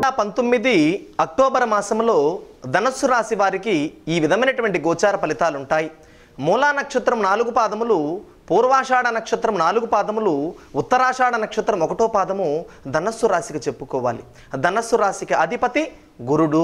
పంతొమ్మిది అక్టోబర్ మాసంలో ధనస్సు రాశి వారికి ఈ విధమైనటువంటి గోచార ఫలితాలు ఉంటాయి మూలా నక్షత్రం నాలుగు పాదములు పూర్వాషాఢ నక్షత్రం నాలుగు పాదములు ఉత్తరాషాఢ నక్షత్రం ఒకటో పాదము ధనస్సు రాశికి చెప్పుకోవాలి ధనస్సు రాశికి అధిపతి గురుడు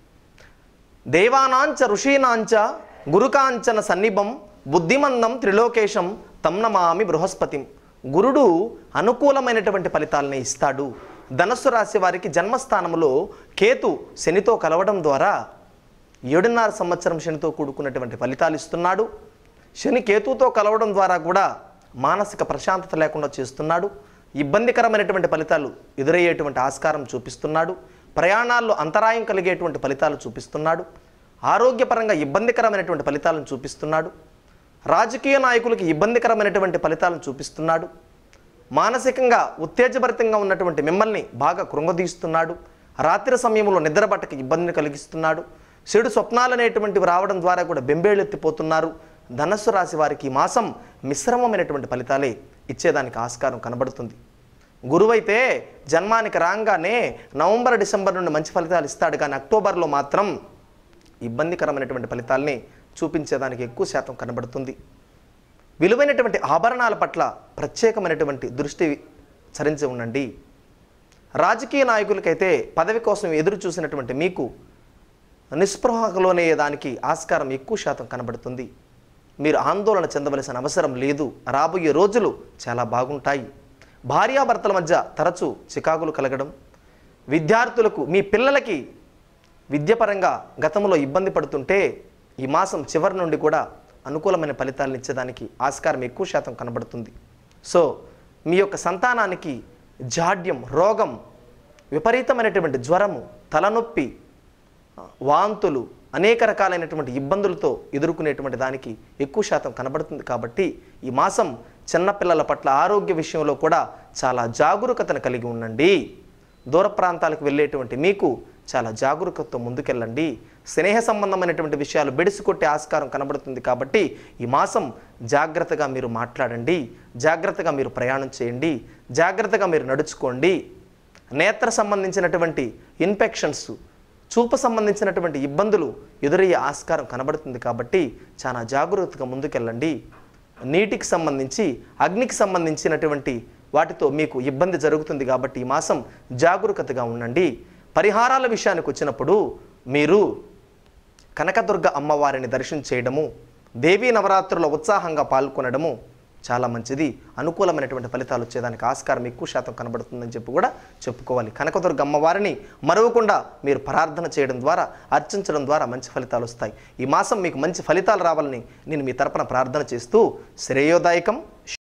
దేవానాంచ ఋషీనాంచ గురుకాంచన సన్నిభం బుద్ధిమందం త్రిలోకేశం తమ్నమామి బృహస్పతిం గురుడు అనుకూలమైనటువంటి ఫలితాలని ఇస్తాడు ధనస్సు రాశి వారికి జన్మస్థానంలో కేతు శనితో కలవడం ద్వారా ఏడున్నర సంవత్సరం శనితో కూడుకున్నటువంటి ఫలితాలు ఇస్తున్నాడు శని కేతుతో కలవడం ద్వారా కూడా మానసిక ప్రశాంతత లేకుండా చేస్తున్నాడు ఇబ్బందికరమైనటువంటి ఫలితాలు ఎదురయ్యేటువంటి ఆస్కారం చూపిస్తున్నాడు ప్రయాణాల్లో అంతరాయం కలిగేటువంటి ఫలితాలు చూపిస్తున్నాడు ఆరోగ్యపరంగా ఇబ్బందికరమైనటువంటి ఫలితాలను చూపిస్తున్నాడు రాజకీయ నాయకులకి ఇబ్బందికరమైనటువంటి ఫలితాలను చూపిస్తున్నాడు మానసికంగా ఉత్తేజభరితంగా ఉన్నటువంటి మిమ్మల్ని బాగా కృంగదీస్తున్నాడు రాత్రి సమయంలో నిద్రబట్టకి ఇబ్బందిని కలిగిస్తున్నాడు చెడు స్వప్నాలు అనేటువంటివి రావడం ద్వారా కూడా బెంబేలెత్తిపోతున్నారు ధనస్సు రాశి వారికి ఈ మాసం మిశ్రమమైనటువంటి ఫలితాలే ఇచ్చేదానికి ఆస్కారం కనబడుతుంది గురువైతే జన్మానికి రాగానే నవంబర్ డిసెంబర్ నుండి మంచి ఫలితాలు ఇస్తాడు కానీ అక్టోబర్లో మాత్రం ఇబ్బందికరమైనటువంటి ఫలితాల్ని చూపించేదానికి ఎక్కువ శాతం కనబడుతుంది విలువైనటువంటి ఆభరణాల పట్ల ప్రత్యేకమైనటువంటి దృష్టి చరించి ఉండండి రాజకీయ నాయకులకైతే పదవి కోసం ఎదురు చూసినటువంటి మీకు నిస్పృహలోనే దానికి ఆస్కారం ఎక్కువ శాతం కనబడుతుంది మీరు ఆందోళన చెందవలసిన అవసరం లేదు రాబోయే రోజులు చాలా బాగుంటాయి భార్యాభర్తల మధ్య తరచూ చికాకులు కలగడం విద్యార్థులకు మీ పిల్లలకి విద్యపరంగా గతంలో ఇబ్బంది పడుతుంటే ఈ మాసం చివరి నుండి కూడా అనుకూలమైన ఫలితాలను ఇచ్చేదానికి ఆస్కారం ఎక్కువ శాతం కనబడుతుంది సో మీ యొక్క సంతానానికి జాడ్యం రోగం విపరీతమైనటువంటి జ్వరము తలనొప్పి వాంతులు అనేక రకాలైనటువంటి ఇబ్బందులతో ఎదుర్కొనేటువంటి దానికి ఎక్కువ శాతం కనబడుతుంది కాబట్టి ఈ మాసం చిన్నపిల్లల పట్ల ఆరోగ్య విషయంలో కూడా చాలా జాగరూకతను కలిగి ఉండండి దూర ప్రాంతాలకు వెళ్ళేటువంటి మీకు చాలా జాగరూకతతో ముందుకెళ్ళండి స్నేహ సంబంధమైనటువంటి విషయాలు బెడిసికొట్టే ఆస్కారం కనబడుతుంది కాబట్టి ఈ మాసం జాగ్రత్తగా మీరు మాట్లాడండి జాగ్రత్తగా మీరు ప్రయాణం చేయండి జాగ్రత్తగా మీరు నడుచుకోండి నేత్ర సంబంధించినటువంటి ఇన్ఫెక్షన్స్ చూపు సంబంధించినటువంటి ఇబ్బందులు ఎదురయ్యే ఆస్కారం కనబడుతుంది కాబట్టి చాలా జాగ్రత్తగా ముందుకెళ్ళండి నీటికి సంబంధించి అగ్నికి సంబంధించినటువంటి వాటితో మీకు ఇబ్బంది జరుగుతుంది కాబట్టి ఈ మాసం జాగరూకతగా ఉండండి పరిహారాల విషయానికి వచ్చినప్పుడు మీరు కనకదుర్గ అమ్మవారిని దర్శనం చేయడము దేవీ నవరాత్రుల ఉత్సాహంగా పాల్గొనడము చాలా మంచిది అనుకూలమైనటువంటి ఫలితాలు వచ్చేదానికి ఆస్కారం ఎక్కువ శాతం కనబడుతుందని చెప్పి కూడా చెప్పుకోవాలి కనకదుర్గ అమ్మవారిని మరవకుండా మీరు ప్రార్థన చేయడం ద్వారా అర్చించడం ద్వారా మంచి ఫలితాలు వస్తాయి ఈ మాసం మీకు మంచి ఫలితాలు రావాలని నేను మీ తరపున ప్రార్థన చేస్తూ శ్రేయోదాయకం